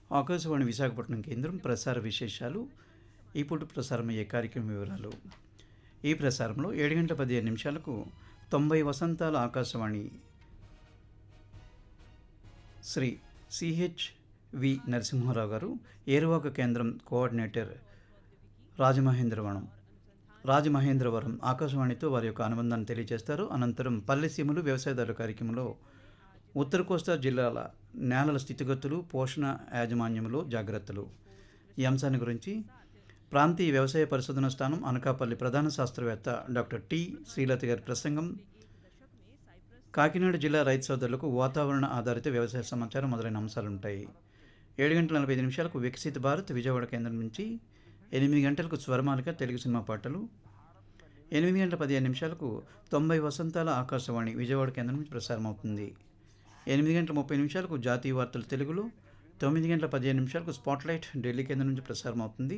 ఆకాశవాణి విశాఖపట్నం కేంద్రం ప్రసార విశేషాలు ఇప్పుడు ప్రసారమయ్యే కార్యక్రమం వివరాలు ఈ ప్రసారంలో ఏడు గంటల పదిహేను నిమిషాలకు తొంభై వసంతాల ఆకాశవాణి శ్రీ సిహెచ్ వి నరసింహారావు గారు ఏరువాక కేంద్రం కోఆర్డినేటర్ రాజమహేంద్రవనం రాజమహేంద్రవరం ఆకాశవాణితో వారి యొక్క అనుబంధాన్ని తెలియజేస్తారు అనంతరం పల్లెసీమలు వ్యవసాయదారుల కార్యక్రమంలో ఉత్తర కోస్తా జిల్లాల నేలల స్థితిగతులు పోషణ యాజమాన్యంలో జాగ్రత్తలు ఈ అంశాన్ని గురించి ప్రాంతీయ వ్యవసాయ పరిశోధన స్థానం అనకాపల్లి ప్రధాన శాస్త్రవేత్త డాక్టర్ టి శ్రీలత గారి ప్రసంగం కాకినాడ జిల్లా రైతు సోదరులకు వాతావరణ ఆధారిత వ్యవసాయ సమాచారం మొదలైన అంశాలు ఉంటాయి ఏడు గంటల నలభై ఐదు నిమిషాలకు వికసిత భారత్ విజయవాడ కేంద్రం నుంచి ఎనిమిది గంటలకు స్వరమాలిక తెలుగు సినిమా పాటలు ఎనిమిది గంటల పదిహేను నిమిషాలకు తొంభై వసంతాల ఆకాశవాణి విజయవాడ కేంద్రం నుంచి ప్రసారం అవుతుంది ఎనిమిది గంటల ముప్పై నిమిషాలకు జాతీయ వార్తలు తెలుగులో తొమ్మిది గంటల పదిహేను నిమిషాలకు స్పాట్లైట్ ఢిల్లీ కేంద్రం నుంచి ప్రసారం అవుతుంది